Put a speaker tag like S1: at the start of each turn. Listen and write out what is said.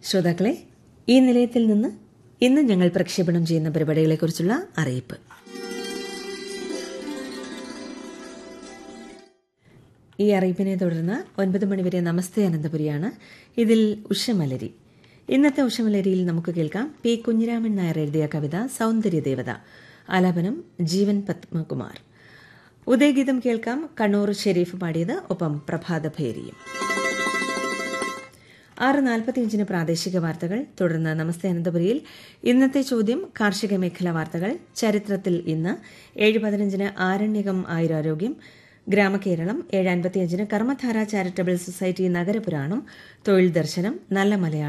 S1: ശ്രോതാക്കളെ ഈ നിലയത്തിൽ നിന്ന് ഇന്ന് ഞങ്ങൾ പ്രക്ഷേപണം ചെയ്യുന്ന പരിപാടികളെക്കുറിച്ചുള്ള അറിയിപ്പ് ഈ അറിയിപ്പിനെ തുടർന്ന് ഒൻപത് മണിവരെ നമസ്തേ അനന്തപുരിയാണ് ഇതിൽ ഉഷമലരി ഇന്നത്തെ ഉഷമലരിയിൽ നമുക്ക് കേൾക്കാം പി കുഞ്ഞിരാമൻ നായർ എഴുതിയ കവിത സൗന്ദര്യ ദേവത ആലാപനം ജീവൻ പത്മകുമാർ ഉദയഗീതം കേൾക്കാം കണ്ണൂർ ഷെരീഫ് പാടിയത് ഒപ്പം പ്രഭാത ഭേരിയും ആറ് നാൽപ്പത്തിയഞ്ചിന് പ്രാദേശിക വാർത്തകൾ തുടർന്ന് നമസ്തേ അനന്തപുരിയിൽ ഇന്നത്തെ ചോദ്യം കാർഷിക മേഖലാ വാർത്തകൾ ചരിത്രത്തിൽ ഇന്ന് ഏഴ് പതിനഞ്ചിന് ആരണ്യകം ആയുരാരോഗ്യം ഗ്രാമകേരളം ഏഴ് അൻപത്തിയഞ്ചിന് കർമ്മധാര ചാരിറ്റബിൾ സൊസൈറ്റി നഗരപുരാണം തൊഴിൽ ദർശനം നല്ല മലയാളം